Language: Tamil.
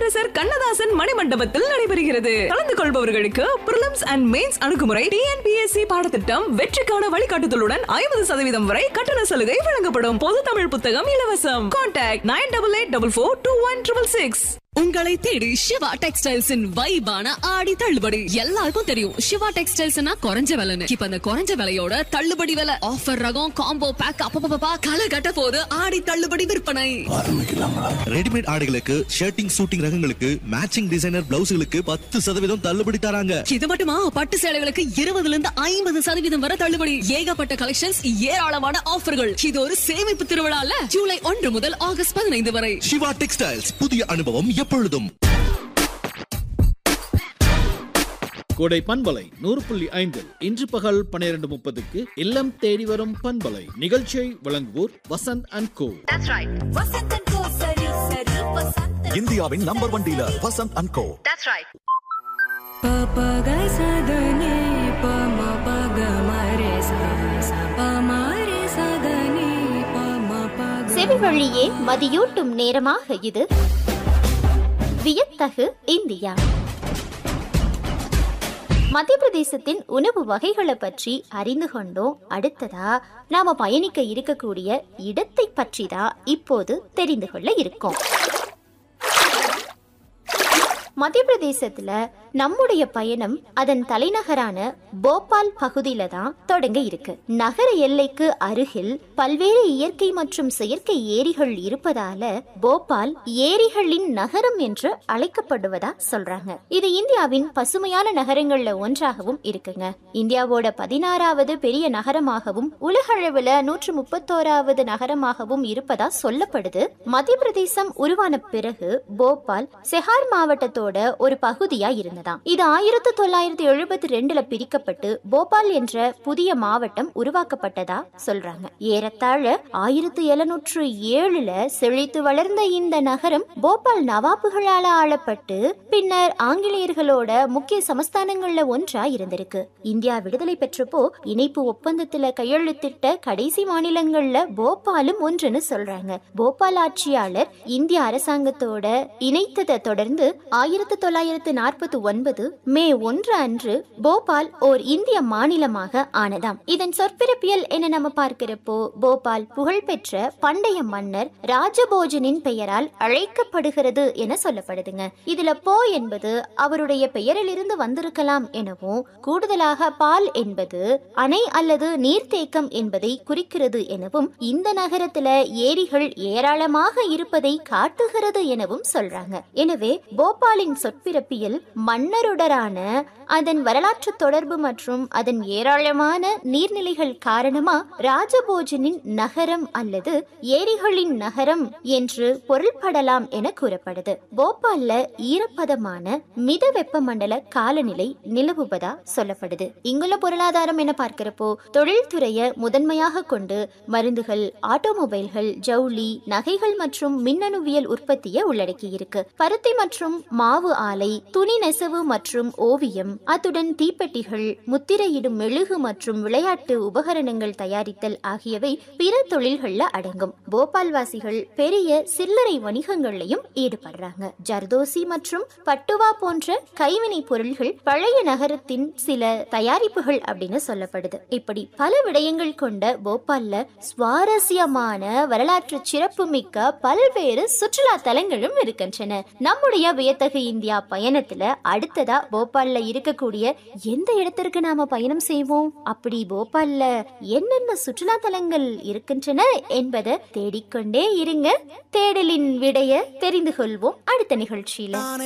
கவியரசர் கண்ணதாசன் மணிமண்டபத்தில் நடைபெறுகிறது கலந்து கொள்பவர்களுக்கு பிரிலிம்ஸ் அண்ட் மெயின்ஸ் அணுகுமுறை டிஎன்பிஎஸ்சி பாடத்திட்டம் வெற்றிக்கான வழிகாட்டுதலுடன் ஐம்பது சதவீதம் வரை கட்டண சலுகை வழங்கப்படும் பொது தமிழ் புத்தகம் இலவசம் contact nine double eight double four two one triple six உங்களை தேடி சிவா டெக்ஸ்டைல்ஸின் வைபான ஆடி தள்ளுபடி எல்லாருக்கும் தெரியும் சிவா டெக்ஸ்டைல்ஸ்னா குறைஞ்ச விலைன்னு இப்ப அந்த குறைஞ்ச விலையோட தள்ளுபடி விலை ஆஃபர் ரகம் காம்போ பேக் அப்பப்பா களை கட்ட போது ஆடி தள்ளுபடி விற்பனை ரெடிமேட் ஆடைகளுக்கு ஷர்ட்டிங் சூட்டிங் ரகங்களுக்கு மேட்சிங் டிசைனர் பிளவுஸ்களுக்கு பத்து சதவீதம் தள்ளுபடி தராங்க இது மட்டுமா பட்டு சேலைகளுக்கு இருபதுல இருந்து ஐம்பது சதவீதம் வரை தள்ளுபடி ஏகப்பட்ட கலெக்ஷன்ஸ் ஏராளமான ஆஃபர்கள் இது ஒரு சேமிப்பு திருவிழால ஜூலை ஒன்று முதல் ஆகஸ்ட் பதினைந்து வரை சிவா டெக்ஸ்டைல்ஸ் புதிய அனுபவம் எப்பொழுதும் கோடை பண்பலை நூறு புள்ளி ஐந்தில் இன்று பகல் பன்னிரண்டு முப்பதுக்கு இல்லம் தேடி வரும் பண்பலை நிகழ்ச்சியை வழங்குவோர் வசந்த் அண்ட் கோ இந்தியாவின் number one dealer Vasanth and co செவி வழியே மதியூட்டும் நேரமாக இது வியத்தகு இந்தியா மத்திய பிரதேசத்தின் உணவு வகைகளை பற்றி அறிந்து கொண்டோம் அடுத்ததா நாம பயணிக்க இருக்கக்கூடிய இடத்தை பற்றி தான் இப்போது தெரிந்து கொள்ள இருக்கோம் மத்திய பிரதேசத்துல நம்முடைய பயணம் அதன் தலைநகரான போபால் பகுதியில தான் தொடங்க இருக்கு நகர எல்லைக்கு அருகில் பல்வேறு இயற்கை மற்றும் செயற்கை ஏரிகள் இருப்பதால போபால் ஏரிகளின் நகரம் என்று அழைக்கப்படுவதா சொல்றாங்க இது இந்தியாவின் பசுமையான நகரங்கள்ல ஒன்றாகவும் இருக்குங்க இந்தியாவோட பதினாறாவது பெரிய நகரமாகவும் உலகளவுல நூற்று முப்பத்தோராவது நகரமாகவும் இருப்பதா சொல்லப்படுது மத்திய பிரதேசம் உருவான பிறகு போபால் செஹார் மாவட்டத்தோட ஒரு பகுதியா இருந்ததாம் இது ஆயிரத்தி தொள்ளாயிரத்தி எழுபத்தி ரெண்டுல பிரிக்கப்பட்டு போபால் என்ற புதிய மாவட்டம் உருவாக்கப்பட்டதா சொல்றாங்க ஏறத்தாழ ஆயிரத்தி எழுநூற்று ஏழுல செழித்து வளர்ந்த இந்த நகரம் போபால் நவாபுகளால ஆளப்பட்டு பின்னர் ஆங்கிலேயர்களோட முக்கிய சமஸ்தானங்கள்ல ஒன்றா இருந்திருக்கு இந்தியா விடுதலை பெற்றப்போ இணைப்பு ஒப்பந்தத்துல கையெழுத்திட்ட கடைசி மாநிலங்கள்ல போபாலும் ஒன்றுன்னு சொல்றாங்க போபால் ஆட்சியாளர் இந்திய அரசாங்கத்தோட இணைத்ததை தொடர்ந்து ஆயிரத்தி தொள்ளாயிரத்து நாற்பத்தி ஒன்பது மே ஒன்று அன்று போபால் ஓர் இந்திய மாநிலமாக ஆனதாம் இதன் சொற்பிறப்பியல் என நம்ம பார்க்கிறப்போ போபால் புகழ்பெற்ற பண்டைய மன்னர் ராஜபோஜனின் பெயரால் அழைக்கப்படுகிறது என சொல்லப்படுதுங்க இதுல போ என்பது அவருடைய பெயரிலிருந்து வந்திருக்கலாம் எனவும் கூடுதலாக பால் என்பது அணை அல்லது நீர்த்தேக்கம் என்பதை குறிக்கிறது எனவும் இந்த நகரத்துல ஏரிகள் ஏராளமாக இருப்பதை காட்டுகிறது எனவும் சொல்றாங்க எனவே போபாலின் சொற்பிறப்பியல் மன்னருடரான அதன் வரலாற்று தொடர்பு மற்றும் அதன் ஏராளமான நீர்நிலைகள் காரணமா ராஜபோஜனின் நகரம் அல்லது ஏரிகளின் நகரம் என்று பொருள்படலாம் என கூறப்படுது போபால்ல ஈரப்பதமான மித வெப்பமண்டல காலநிலை நிலவுவதா சொல்லப்படுது இங்குள்ள பொருளாதாரம் என பார்க்கிறப்போ தொழில்துறையை முதன்மையாக கொண்டு மருந்துகள் ஆட்டோமொபைல்கள் ஜவுளி நகைகள் மற்றும் மின்னணுவியல் உற்பத்தியை உள்ளடக்கி இருக்கு பருத்தி மற்றும் மாவு ஆலை துணி நெசவு மற்றும் ஓவியம் அத்துடன் தீப்பெட்டிகள் முத்திரையிடும் மெழுகு மற்றும் விளையாட்டு உபகரணங்கள் தயாரித்தல் ஆகியவை பிற தொழில்கள்ல அடங்கும் போபால் வாசிகள் பெரிய சில்லறை வணிகங்கள்லையும் ஈடுபடுறாங்க ஜர்தோசி மற்றும் பட்டுவா போன்ற கைவினை பொருள்கள் பழைய நகரத்தின் சில தயாரிப்புகள் அப்படின்னு சொல்லப்படுது இப்படி பல விடயங்கள் கொண்ட போபால்ல சுவாரஸ்யமான வரலாற்று சிறப்புமிக்க பல்வேறு சுற்றுலா தலங்களும் இருக்கின்றன நம்முடைய வியத்தகு இந்தியா பயணத்துல அடுத்ததா போபால்ல இருக்கக்கூடிய எந்த இடத்திற்கு நாம பயணம் செய்வோம் அப்படி போபால்ல என்னென்ன சுற்றுலா தலங்கள் இருக்கின்றன என்பதை தேடிக்கொண்டே இருங்க தேடலின் விடைய தெரிந்து கொள்வோம் அடுத்த நிகழ்ச்சியில